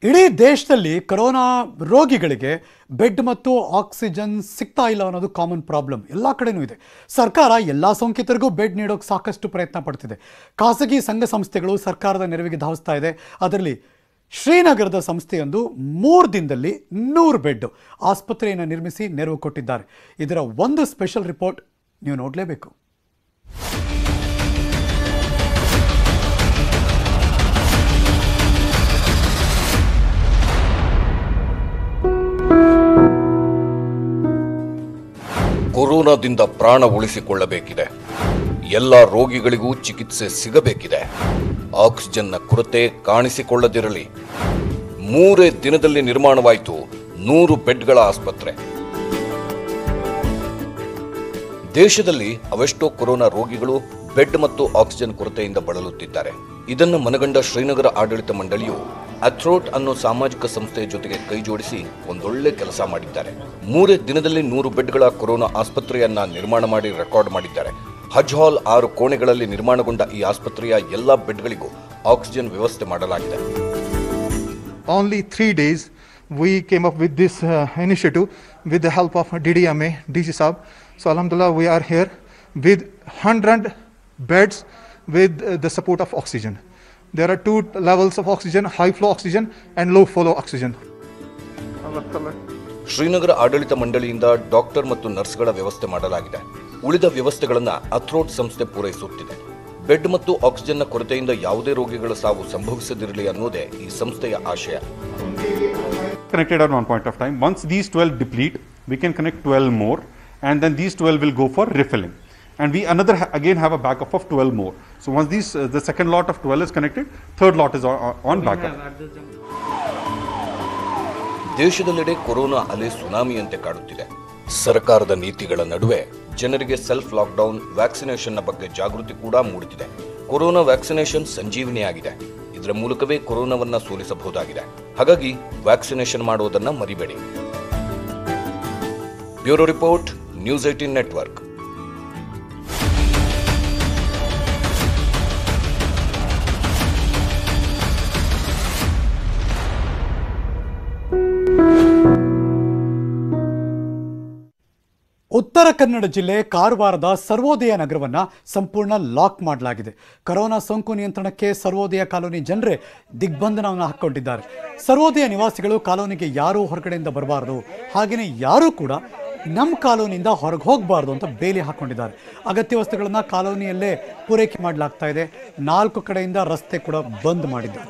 ಇಡೀ ದೇಶದಲ್ಲಿ ಕೊರೋನಾ ರೋಗಿಗಳಿಗೆ ಬೆಡ್ ಮತ್ತು ಆಕ್ಸಿಜನ್ ಸಿಗ್ತಾ ಇಲ್ಲ ಅನ್ನೋದು ಕಾಮನ್ ಪ್ರಾಬ್ಲಮ್ ಎಲ್ಲ ಕಡೆನೂ ಇದೆ ಸರ್ಕಾರ ಎಲ್ಲ ಸೋಂಕಿತರಿಗೂ ಬೆಡ್ ನೀಡೋಕೆ ಸಾಕಷ್ಟು ಪ್ರಯತ್ನ ಪಡ್ತಿದೆ ಖಾಸಗಿ ಸಂಘ ಸಂಸ್ಥೆಗಳು ಸರ್ಕಾರದ ನೆರವಿಗೆ ಧಾವಿಸ್ತಾ ಇದೆ ಅದರಲ್ಲಿ ಶ್ರೀನಗರದ ಸಂಸ್ಥೆಯೊಂದು ಮೂರು ದಿನದಲ್ಲಿ ನೂರು ಬೆಡ್ ಆಸ್ಪತ್ರೆಯನ್ನು ನಿರ್ಮಿಸಿ ನೆರವು ಕೊಟ್ಟಿದ್ದಾರೆ ಇದರ ಒಂದು ಸ್ಪೆಷಲ್ ರಿಪೋರ್ಟ್ ನೀವು ನೋಡಲೇಬೇಕು ಕೊರೋನಾದಿಂದ ಪ್ರಾಣ ಉಳಿಸಿಕೊಳ್ಳಬೇಕಿದೆ ಎಲ್ಲ ರೋಗಿಗಳಿಗೂ ಚಿಕಿತ್ಸೆ ಸಿಗಬೇಕಿದೆ ಆಕ್ಸಿಜನ್ನ ಕೊರತೆ ಕಾಣಿಸಿಕೊಳ್ಳದಿರಲಿ ಮೂರೇ ದಿನದಲ್ಲಿ ನಿರ್ಮಾಣವಾಯಿತು ನೂರು ಬೆಡ್ಗಳ ಆಸ್ಪತ್ರೆ ದೇಶದಲ್ಲಿ ಅವೆಷ್ಟೋ ಕೊರೋನಾ ರೋಗಿಗಳು ಬೆಡ್ ಮತ್ತು ಆಕ್ಸಿಜನ್ ಕೊರತೆಯಿಂದ ಬಳಲುತ್ತಿದ್ದಾರೆ ಇದನ್ನು ಮನಗಂಡ ಶ್ರೀನಗರ ಆಡಳಿತ ಮಂಡಳಿಯು ಅಥ್ರೋಟ್ ಅನ್ನೋ ಸಾಮಾಜಿಕ ಸಂಸ್ಥೆಯ ಜೊತೆಗೆ ಕೈಜೋಡಿಸಿ ಒಂದೊಳ್ಳೆ ಕೆಲಸ ಮಾಡಿದ್ದಾರೆ ಮೂರೇ ದಿನದಲ್ಲಿ ನೂರು ಬೆಡ್ಗಳ ಕೊರೋನಾ ಆಸ್ಪತ್ರೆಯನ್ನ ನಿರ್ಮಾಣ ಮಾಡಿ ರೆಕಾರ್ಡ್ ಮಾಡಿದ್ದಾರೆ ಹಜ್ ಹಾಲ್ ಆರು ಕೋಣೆಗಳಲ್ಲಿ ನಿರ್ಮಾಣಗೊಂಡ ಈ ಆಸ್ಪತ್ರೆಯ ಎಲ್ಲಾ ಬೆಡ್ಗಳಿಗೂ ಆಕ್ಸಿಜನ್ ವ್ಯವಸ್ಥೆ ಮಾಡಲಾಗಿದೆ only three days we came up with this uh, initiative with the help of DDMA, DC Sab. So Alhamdulillah we are here with 100 beds with uh, the support of oxygen. There are two levels of oxygen, high flow oxygen and low flow oxygen. Srinagar ಆಡಳಿತ ಮಂಡಳಿಯಿಂದ doctor ಮತ್ತು ನರ್ಸ್ಗಳ ವ್ಯವಸ್ಥೆ ಮಾಡಲಾಗಿದೆ ಉಳಿದ ವ್ಯವಸ್ಥೆಗಳನ್ನ ಅಥ್ರೋಟ್ ಸಂಸ್ಥೆ ಪೂರೈಸುತ್ತಿದೆ bed ಮತ್ತು ಆಕ್ಸಿಜನ್ನ ಕೊರತೆಯಿಂದ ಯಾವುದೇ ರೋಗಿಗಳ ಸಾವು ಸಂಭವಿಸದಿರಲಿ ಅನ್ನೋದೇ ಈ ಸಂಸ್ಥೆಯ ಆಶಯ connected at one point of time. Once these 12 deplete, we can connect 12 more, and then these 12 will go for refilling. And we another ha- again have a backup of 12 more. So once these uh, the second lot of 12 is connected, third lot is on, on backup. ದೇಶದೆಲ್ಲೆಡೆ corona ಅಲೆ ಸುನಾಮಿಯಂತೆ ಕಾಡುತ್ತಿದೆ ಸರ್ಕಾರದ ನೀತಿಗಳ ನಡುವೆ ಜನರಿಗೆ self lockdown ವ್ಯಾಕ್ಸಿನೇಷನ್ನ ಬಗ್ಗೆ ಜಾಗೃತಿ ಕೂಡ ಮೂಡುತ್ತಿದೆ ಕೊರೋನಾ ವ್ಯಾಕ್ಸಿನೇಷನ್ ಸಂಜೀವಿನಿಯಾಗಿದೆ ಇದರ ಮೂಲಕವೇ ಕೊರೋನಾವನ್ನ ಸೋಲಿಸಬಹುದಾಗಿದೆ ಹಾಗಾಗಿ ವ್ಯಾಕ್ಸಿನೇಷನ್ ಮಾಡುವುದನ್ನ ಮರಿಬೇಡಿ bureau report News Eighteen Network Uttara Kannada ಜಿಲ್ಲೆ ಕಾರವಾರದ ಸರ್ವೋದಯ ನಗರವನ್ನು ಸಂಪೂರ್ಣ ಲಾಕ್ ಮಾಡಲಾಗಿದೆ ಕೊರೋನಾ ಸೋಂಕು ನಿಯಂತ್ರಣಕ್ಕೆ ಸರ್ವೋದಯ ಕಾಲೋನಿ ಜನರೇ ದಿಗ್ಬಂಧನವನ್ನು ಹಾಕ್ಕೊಂಡಿದ್ದಾರೆ ಸರ್ವೋದಯ ನಿವಾಸಿಗಳು ಕಾಲೋನಿಗೆ ಯಾರೂ ಹೊರಗಡೆಯಿಂದ ಬರಬಾರ್ದು ಹಾಗೆಯೇ ಯಾರೂ ಕೂಡ ನಮ್ಮ ಕಾಲೋನಿಯಿಂದ ಹೊರಗೆ ಹೋಗಬಾರ್ದು ಅಂತ ಬೇಲಿ ಹಾಕ್ಕೊಂಡಿದ್ದಾರೆ ಅಗತ್ಯ ವಸ್ತುಗಳನ್ನು ಕಾಲೋನಿಯಲ್ಲೇ ಪೂರೈಕೆ ಮಾಡಲಾಗ್ತಾ ಇದೆ ನಾಲ್ಕು ಕಡೆಯಿಂದ ರಸ್ತೆ ಕೂಡ ಬಂದ್ ಮಾಡಿದ್ದಾರೆ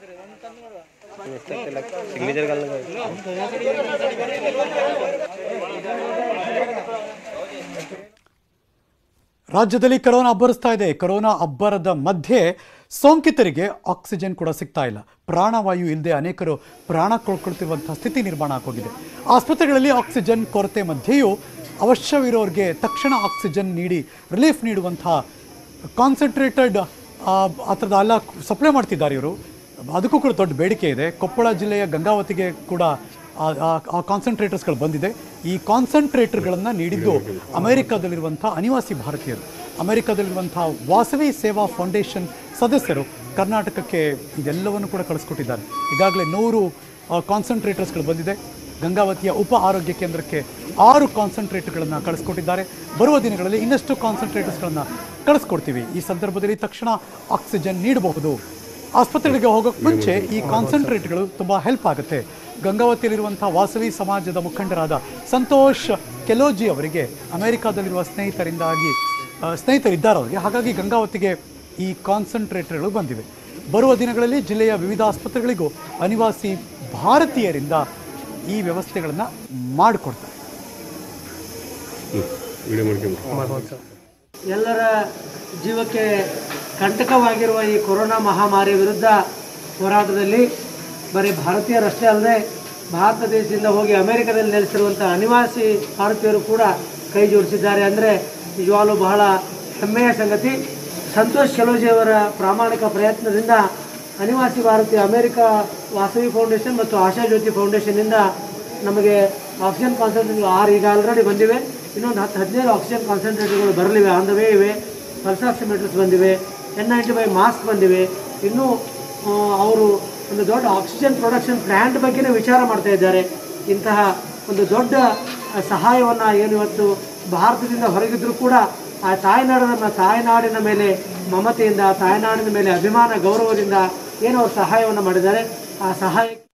ರಾಜ್ಯದಲ್ಲಿ ಕೊರೋನಾ ಅಬ್ಬರಿಸ್ತಾ ಇದೆ ಕೊರೋನಾ ಅಬ್ಬರದ ಮಧ್ಯೆ ಸೋಂಕಿತರಿಗೆ ಆಕ್ಸಿಜನ್ ಕೂಡ ಸಿಗ್ತಾ ಇಲ್ಲ ಪ್ರಾಣವಾಯು ಇಲ್ಲದೆ ಅನೇಕರು ಪ್ರಾಣ ಕಳ್ಕೊಳ್ತಿರುವಂತಹ ಸ್ಥಿತಿ ನಿರ್ಮಾಣ ಆಗೋಗಿದೆ ಆಸ್ಪತ್ರೆಗಳಲ್ಲಿ ಆಕ್ಸಿಜನ್ ಕೊರತೆ ಮಧ್ಯೆಯೂ ಅವಶ್ಯವಿರೋರಿಗೆ ತಕ್ಷಣ ಆಕ್ಸಿಜನ್ ನೀಡಿ ರಿಲೀಫ್ ನೀಡುವಂತಹ ಕಾನ್ಸಂಟ್ರೇಟೆಡ್ ಆ ಥರದ ಎಲ್ಲ ಸಪ್ಲೈ ಮಾಡ್ತಿದ್ದಾರೆ ಇವರು ಅದಕ್ಕೂ ಕೂಡ ದೊಡ್ಡ ಬೇಡಿಕೆ ಇದೆ ಕೊಪ್ಪಳ ಜಿಲ್ಲೆಯ ಗಂಗಾವತಿಗೆ ಕೂಡ ಆ- ಆ- ಆ ಕಾನ್ಸಂಟ್ರೇಟರ್ಸ್ಗಳು ಬಂದಿದೆ ಈ ಕಾನ್ಸಂಟ್ರೇಟರ್ಗಳನ್ನು ನೀಡಿದ್ದು ಅಮೆರಿಕದಲ್ಲಿರುವಂಥ ಅನಿವಾಸಿ ಭಾರತೀಯರು ಅಮೆರಿಕದಲ್ಲಿರುವಂಥ ವಾಸವಿ ಸೇವಾ ಫೌಂಡೇಶನ್ ಸದಸ್ಯರು ಕರ್ನಾಟಕಕ್ಕೆ ಇದೆಲ್ಲವನ್ನು ಕೂಡ ಕಳಿಸ್ಕೊಟ್ಟಿದ್ದಾರೆ ಈಗಾಗಲೇ ನೂರು ಕಾನ್ಸಂಟ್ರೇಟರ್ಸ್ಗಳು ಬಂದಿದೆ ಗಂಗಾವತಿಯ ಉಪ ಆರೋಗ್ಯ ಕೇಂದ್ರಕ್ಕೆ ಆರು ಕಾನ್ಸಂಟ್ರೇಟರ್ಗಳನ್ನು ಕಳಿಸ್ಕೊಟ್ಟಿದ್ದಾರೆ ಬರುವ ದಿನಗಳಲ್ಲಿ ಇನ್ನಷ್ಟು ಕಾನ್ಸಂಟ್ರೇಟರ್ಸ್ಗಳನ್ನು ಕಳಿಸ್ಕೊಡ್ತೀವಿ ಈ ಸಂದರ್ಭದಲ್ಲಿ ತಕ್ಷಣ ಆಕ್ಸಿಜನ್ ನೀಡಬಹುದು ಆಸ್ಪತ್ರೆಗಳಿಗೆ ಹೋಗೋಕ್ಕೆ ಮುಂಚೆ ಈ ಕಾನ್ಸಂಟ್ರೇಟ್ಗಳು ತುಂಬ ಹೆಲ್ಪ್ ಆಗುತ್ತೆ ಗಂಗಾವತಿಯಲ್ಲಿರುವಂಥ ವಾಸವಿ ಸಮಾಜದ ಮುಖಂಡರಾದ ಸಂತೋಷ್ ಕೆಲೋಜಿ ಅವರಿಗೆ ಅಮೆರಿಕಾದಲ್ಲಿರುವ ಸ್ನೇಹಿತರಿಂದಾಗಿ ಆ, ಸ್ನೇಹಿತರಿದ್ದಾರೆ ಅವರಿಗೆ ಹಾಗಾಗಿ ಗಂಗಾವತಿಗೆ ಈ ಕಾನ್ಸಂಟ್ರೇಟರ್ಗಳು ಬಂದಿವೆ ಬರುವ ದಿನಗಳಲ್ಲಿ ಜಿಲ್ಲೆಯ ವಿವಿಧ ಆಸ್ಪತ್ರೆಗಳಿಗೂ ಅನಿವಾಸಿ ಭಾರತೀಯರಿಂದ ಈ ವ್ಯವಸ್ಥೆಗಳನ್ನು ಮಾಡಿಕೊಡ್ತಾರೆ ಎಲ್ಲರ ಜೀವಕ್ಕೆ ಕಂಟಕವಾಗಿರುವ ಈ ಕೊರೋನಾ ಮಹಾಮಾರಿ ವಿರುದ್ಧ ಹೋರಾಟದಲ್ಲಿ ಬರೀ ಭಾರತೀಯರಷ್ಟೇ ಅಲ್ಲದೆ ಭಾರತ ದೇಶದಿಂದ ಹೋಗಿ ಅಮೆರಿಕದಲ್ಲಿ ನೆಲೆಸಿರುವಂಥ ಅನಿವಾಸಿ ಭಾರತೀಯರು ಕೂಡ ಕೈ ಜೋಡಿಸಿದ್ದಾರೆ ಅಂದರೆ ನಿಜವಾಗ್ಲೂ ಬಹಳ ಹೆಮ್ಮೆಯ ಸಂಗತಿ ಸಂತೋಷ್ ಕೆಲೋಜಿಯವರ ಪ್ರಾಮಾಣಿಕ ಪ್ರಯತ್ನದಿಂದ ಅನಿವಾಸಿ ಭಾರತೀಯ ಅಮೆರಿಕ ವಾಸವಿ ಫೌಂಡೇಶನ್ ಮತ್ತು ಆಶಾ ಜ್ಯೋತಿ ಫೌಂಡೇಶನ್ನಿಂದ ನಮಗೆ ಆಕ್ಸಿಜನ್ ಕಾನ್ಸಂಟ್ರೇಟ್ ಆರು ಈಗ ಆಲ್ರೆಡಿ ಬಂದಿವೆ ಇನ್ನೊಂದು ಹತ್ತು ಹದಿನೈದು ಆಕ್ಸಿಜನ್ ಕಾನ್ಸಂಟ್ರೇಟರ್ಗಳು ಬರಲಿವೆ ಆನ್ ದ ವೇ ಇವೆ ಪಲ್ಸ್ ಆಕ್ಸಿಮೀಟರ್ಸ್ ಬಂದಿವೆ ಎನ್ ನೈಂಟಿ ಫೈವ್ ಮಾಸ್ಕ್ ಬಂದಿವೆ ಇನ್ನೂ ಆ, ಅವರು ಒಂದು ದೊಡ್ಡ ಆಕ್ಸಿಜನ್ ಪ್ರೊಡಕ್ಷನ್ ಪ್ಲ್ಯಾಂಟ್ ಬಗ್ಗೆನೇ ವಿಚಾರ ಮಾಡ್ತಾ ಇದ್ದಾರೆ ಇಂತಹ ಒಂದು ದೊಡ್ಡ ಸಹಾಯವನ್ನು ಏನು ಇವತ್ತು ಭಾರತದಿಂದ ಹೊರಗಿದ್ರೂ ಕೂಡ ಆ ತಾಯ್ನಾಡಿನ ತಾಯ್ನಾಡಿನ ಮೇಲೆ ಮಮತೆಯಿಂದ ತಾಯ್ನಾಡಿನ ಮೇಲೆ ಅಭಿಮಾನ ಗೌರವದಿಂದ ಏನು ಅವರು ಸಹಾಯವನ್ನು ಮಾಡಿದ್ದಾರೆ ಆ ಸಹಾಯ